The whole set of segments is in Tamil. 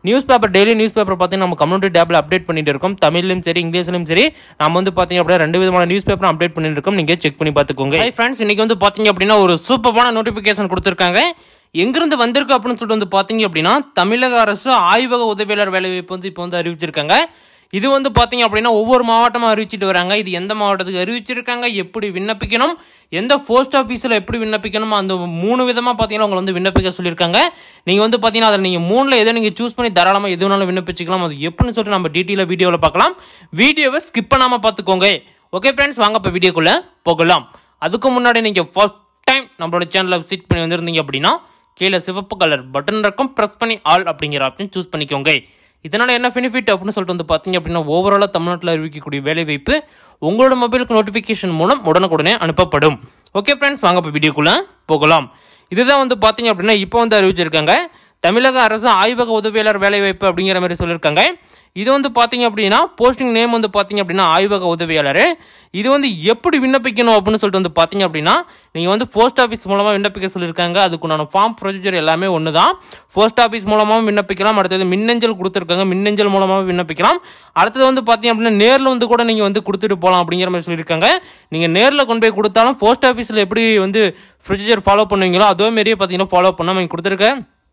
news paper daily news paper பார்த்தீங்கன்னா நம்ம கம்யூனிட்டி டேப்பில் அப்டேட் பண்ணிட்டு இருக்கோம் தமிழ்லையும் சரி இங்கிலீஷ்லையும் சரி நம்ம வந்து பார்த்தீங்க அப்படின்னா ரெண்டு விதமான நியூஸ் பேப்பர் அப்டேட் பண்ணிட்டு இருக்கோம் நீங்கள் செக் பண்ணி பார்த்துக்கோங்க ஃப்ரெண்ட்ஸ் இன்னைக்கு வந்து பார்த்தீங்க அப்படின்னா ஒரு சூப்பரான நோட்டிஃபிகேஷன் கொடுத்துருக்காங்க எங்கிருந்து வந்திருக்கு அப்படின்னு சொல்லிட்டு வந்து பார்த்தீங்க அப்படின்னா தமிழக அரசு ஆய்வக உதவியாளர் வேலைவாய்ப்பு வந்து இப்போ வந்து அறிவிச்சிருக்காங்க இது வந்து பார்த்தீங்க அப்படின்னா ஒவ்வொரு மாவட்டமாக அறிவிச்சிட்டு வராங்க இது எந்த மாவட்டத்துக்கு அறிவிச்சிருக்காங்க எப்படி விண்ணப்பிக்கணும் எந்த போஸ்ட் ஆஃபீஸில் எப்படி விண்ணப்பிக்கணும் அந்த மூணு விதமாக பார்த்தீங்கன்னா உங்களை வந்து விண்ணப்பிக்க சொல்லியிருக்காங்க நீங்கள் வந்து பார்த்தீங்கன்னா அதில் நீங்கள் மூணில் எதோ நீங்கள் சூஸ் பண்ணி தாராளமாக எது வேணாலும் விண்ணப்பிச்சுக்கலாம் அது எப்படின்னு சொல்லிட்டு நம்ம டீட்டெயிலாக வீடியோவில் பார்க்கலாம் வீடியோவை ஸ்கிப் பண்ணாமல் பார்த்துக்கோங்க ஓகே ஃப்ரெண்ட்ஸ் வாங்க இப்போ வீடியோக்குள்ளே போகலாம் அதுக்கு முன்னாடி நீங்கள் ஃபர்ஸ்ட் டைம் நம்மளோட சேனலை விசிட் பண்ணி வந்திருந்தீங்க அப்படின்னா கீழே சிவப்பு கலர் பட்டன் இருக்கும் ப்ரெஸ் பண்ணி ஆல் அப்படிங்கிற ஆப்ஷன் சூஸ் பண்ணிக்கோங்க இதனால் என்ன பெனிஃபிட் அப்படின்னு சொல்லிட்டு வந்து பார்த்தீங்க அப்படின்னா ஓவராலாக தமிழ்நாட்டில் அறிவிக்கக்கூடிய வேலைவாய்ப்பு உங்களோட மொபைலுக்கு நோட்டிஃபிகேஷன் மூலம் உடனுக்குடனே அனுப்பப்படும் ஓகே ஃப்ரெண்ட்ஸ் வாங்க இப்போ வீடியோக்குள்ளே போகலாம் இதுதான் வந்து பார்த்தீங்க அப்படின்னா இப்போ வந்து அறிவிச்சிருக்காங்க தமிழக அரசு ஆய்வக உதவியாளர் வேலைவாய்ப்பு அப்படிங்கிற மாதிரி சொல்லியிருக்காங்க இது வந்து பார்த்தீங்க அப்படின்னா போஸ்டிங் நேம் வந்து பார்த்தீங்க அப்படின்னா ஆய்வக உதவியாளர் இது வந்து எப்படி விண்ணப்பிக்கணும் அப்படின்னு சொல்லிட்டு வந்து பார்த்தீங்க அப்படின்னா நீங்கள் வந்து போஸ்ட் ஆஃபீஸ் மூலமாக விண்ணப்பிக்க சொல்லியிருக்காங்க அதுக்குண்டான ஃபார்ம் ப்ரொசீஜர் எல்லாமே ஒன்று தான் போஸ்ட் ஆஃபீஸ் மூலமாகவும் விண்ணப்பிக்கலாம் அடுத்தது மின்னஞ்சல் கொடுத்துருக்காங்க மின்னஞ்சல் மூலமாக விண்ணப்பிக்கலாம் அடுத்தது வந்து பார்த்தீங்க அப்படின்னா நேரில் வந்து கூட நீங்கள் வந்து கொடுத்துட்டு போகலாம் அப்படிங்கிற மாதிரி சொல்லியிருக்காங்க நீங்கள் நேரில் கொண்டு போய் கொடுத்தாலும் போஸ்ட் ஆஃபீஸில் எப்படி வந்து ப்ரொசீஜர் ஃபாலோ பண்ணுவீங்களோ அதே மாதிரியே பார்த்தீங்கன்னா ஃபாலோ பண்ணாமல் நீங்கள் கொடுத்துருக்க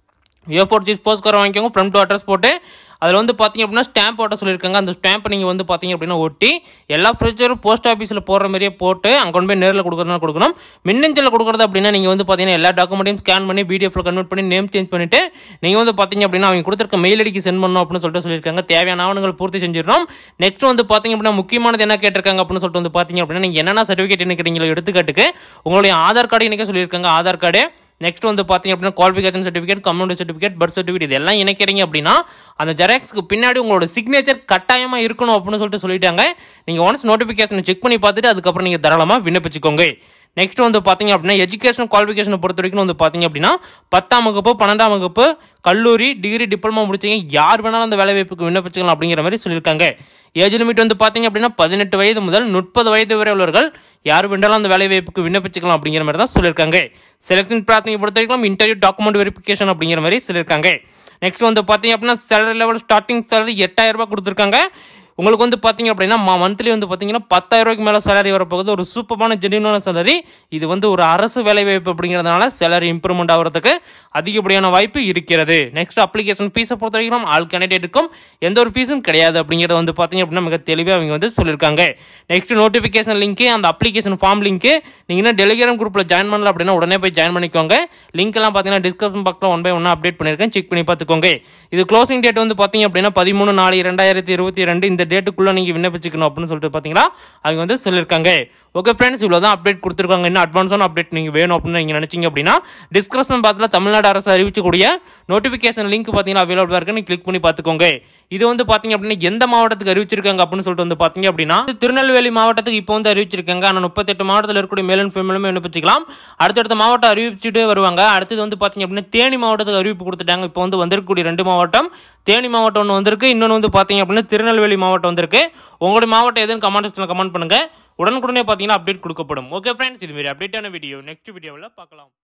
ஏ ஃபோர் சீஸ் போஸ்ட் கார் வாங்கிக்கோங்க ஃப்ரம் டு அட்ரஸ் போட்டு அதில் வந்து பார்த்தீங்க அப்படின்னா ஸ்டாம்ப் போட்ட சொல்லியிருக்காங்க அந்த ஸ்டாம்பை நீங்கள் வந்து பார்த்தீங்க அப்படின்னா ஒட்டி எல்லா ஃப்ரிட்ஜரும் போஸ்ட் ஆஃபீஸில் போடுற மாதிரியே போட்டு அங்கே கொண்டு போய் நேரில் கொடுக்குறதுனா கொடுக்கணும் மின்னஞ்சலில் கொடுக்குறது அப்படின்னா நீங்கள் வந்து பார்த்தீங்கன்னா எல்லா டாக்குமெண்ட்டையும் ஸ்கேன் பண்ணி பிடிஎஃப்ல கன்வெர்ட் பண்ணி நேம் சேஞ்ச் பண்ணிட்டு நீங்கள் வந்து பார்த்தீங்க அப்படின்னா அவங்க கொடுத்துருக்க மெயில் ஐடிக்கு சென்ட் பண்ணணும் அப்படின்னு சொல்லிட்டு சொல்லியிருக்காங்க தேவையான ஆவணங்கள் பூர்த்தி செஞ்சிடணும் நெக்ஸ்ட் வந்து பார்த்தீங்க அப்படின்னா முக்கியமானது என்ன கேட்டிருக்காங்க அப்படின்னு சொல்லிட்டு வந்து பார்த்தீங்க அப்படின்னா நீங்கள் என்னென்ன சர்டிஃபிகேட் இணைக்கிறீங்களோ எடுத்துக்காட்டுக்கு உங்களுடைய ஆதார் கார்டு இணைக்க சொல்லியிருக்காங்க ஆதார் கார்டு நெக்ஸ்ட் வந்து பார்த்தீங்க அப்படின்னா qualification certificate community certificate birth certificate இதெல்லாம் இணைக்கிறீங்க அப்படின்னா அந்த ஜெராக்ஸ்க்கு பின்னாடி உங்களோட சிக்னேச்சர் கட்டாயமாக இருக்கணும் அப்படின்னு சொல்லிட்டு சொல்லிட்டாங்க நீங்கள் ஒன்ஸ் நோட்டிஃபிகேஷனை செக் பண்ணி பார்த்துட்டு அதுக்கப்புறம் நீங்கள் தாராளமாக விண்ணப்பிச்சுக்கோங்க நெக்ஸ்ட் வந்து பார்த்தீங்க அப்படின்னா எஜுகேஷன் குவாலிஃபிகேஷனை பொறுத்த வரைக்கும் வந்து பார்த்தீங்க அப்படின்னா பத்தாம் வகுப்பு பன்னெண்டாம் வகுப்பு கல்லூரி டிகிரி டிப்ளமோ முடிச்சவங்க யார் வேணாலும் அந்த வேலைவாய்ப்புக்கு விண்ணப்பிச்சுக்கலாம் அப்படிங்கிற மாதிரி சொல்லியிருக்காங்க ஏஜ் லிமிட் வந்து பார்த்தீங்க அப்படின்னா பதினெட்டு வயது முதல் முப்பது வயது வரை உள்ளவர்கள் யார் வேண்டாலும் அந்த வேலைவாய்ப்புக்கு விண்ணப்பிச்சுக்கலாம் அப்படிங்கிற மாதிரி தான் சொல்லியிருக்காங்க செலக்ஷன் பிரார்த்தனை பொறுத்த வரைக்கும் இன்டர்வியூ டாக்குமெண்ட் வெரிஃபிகேஷன் அப்படிங்கிற மாதிரி சொல்லியிருக்காங்க நெக்ஸ்ட் வந்து பார்த்தீங்க அப்படின்னா சேலரி லெவல் ஸ்டார்டிங் சேலரி எட்டாயிரம் ரூபாய் கொடுத்துருக்காங்க உங்களுக்கு வந்து பார்த்தீங்க அப்படின்னா மந்த்லி வந்து பார்த்தீங்கன்னா பத்தாயிரம் ரூபாய்க்கு மேலே சேலரி வரப்போகுது ஒரு சூப்பரான ஜென்யூனான சேலரி இது வந்து ஒரு அரசு வேலைவாய்ப்பு அப்படிங்கிறதுனால சேலரி இம்ப்ரூவ்மெண்ட் ஆகிறதுக்கு அதிகப்படியான வாய்ப்பு இருக்கிறது நெக்ஸ்ட் அப்ளிகேஷன் ஃபீஸை பொறுத்த வரைக்கும் ஆல் கேண்டிடேட்டுக்கும் எந்த ஒரு ஃபீஸும் கிடையாது அப்படிங்கிறத வந்து பார்த்தீங்க அப்படின்னா மிக தெளிவாக அவங்க வந்து சொல்லியிருக்காங்க நெக்ஸ்ட் நோட்டிஃபிகேஷன் லிங்க்கு அந்த அப்ளிகேஷன் ஃபார்ம் லிங்க்கு நீங்கள் இன்னும் டெலிகிராம் குரூப்பில் ஜாயின் பண்ணல அப்படின்னா உடனே போய் ஜாயின் பண்ணிக்கோங்க லிங்க் எல்லாம் பார்த்தீங்கன்னா டிஸ்கிரிப்ஷன் பாக்ஸில் ஒன் பை ஒன்னாக அப்டேட் பண்ணியிருக்கேன் செக் பண்ணி பார்த்துக்கோங்க இது க்ளோசிங் டேட் வந்து பார்த்தீங்க அப்படின்னா பதிமூணு நாலு இரண்டாயிரத்தி இருபத்தி ரெண்டு இந்த டேட்டுக்குள்ளே நீங்கள் விண்ணப்பிச்சுக்கணும் அப்படின்னு சொல்லிட்டு பார்த்தீங்கன்னா அவங்க வந்து சொல்லியிருக்காங்க ஓகே ஃப்ரெண்ட்ஸ் இவ்வளோ தான் அப்டேட் கொடுத்துருக்காங்க இன்னும் அட்வான்ஸான அப்டேட் நீங்கள் வேணும் அப்படின்னு நீங்கள் நினச்சிங்க அப்படின்னா டிஸ்கிரிப்ஷன் பாக்ஸில் தமிழ்நாடு அரசு அறிவிச்சக்கூடிய நோட்டிஃபிகேஷன் லிங்க் பார்த்தீங்கன்னா அவைலபிளாக இருக்கு நீங்கள் கிளிக் பண்ணி பார்த்துக்கோங்க இது வந்து பார்த்தீங்க அப்படின்னா எந்த மாவட்டத்துக்கு அறிவிச்சிருக்காங்க அப்படின்னு சொல்லிட்டு வந்து பார்த்தீங்க அப்படின்னா திருநெல்வேலி மாவட்டத்துக்கு இப்போ வந்து அறிவிச்சிருக்காங்க ஆனால் முப்பத்தெட்டு மாவட்டத்தில் இருக்கக்கூடிய மேல் அண்ட் ஃபீமேலுமே விண்ணப்பிச்சிக்கலாம் அடுத்தடுத்த மாவட்டம் அறிவிச்சுட்டு வருவாங்க அடுத்தது வந்து பார்த்தீங்க அப்படின்னா தேனி மாவட்டத்துக்கு அறிவிப்பு கொடுத்துட்டாங்க இப்போ வந்து வந்திருக்கக்கூடிய ரெண்டு மாவட்டம் தேனி மாவட்டம் ஒன்று வந்திருக்கு இன்னொன்று வந்து பார்த்தீங்க அப்படின்னா திருநெல்வேலி மாவட்டம் வந்திருக்கு உங்களுடைய மாவட்டம் எதுவும் கமெண்ட் கமெண்ட் பண்ணுங்க உடனுக்குடனே பார்த்தீங்கன்னா அப்டேட் கொடுக்கப்படும் ஓகே ஃப்ரெண்ட்ஸ் இது மாதிரி அப்டேட்டான வீடியோ நெக்ஸ்ட் வீடியோவில் பார்க்கலாம்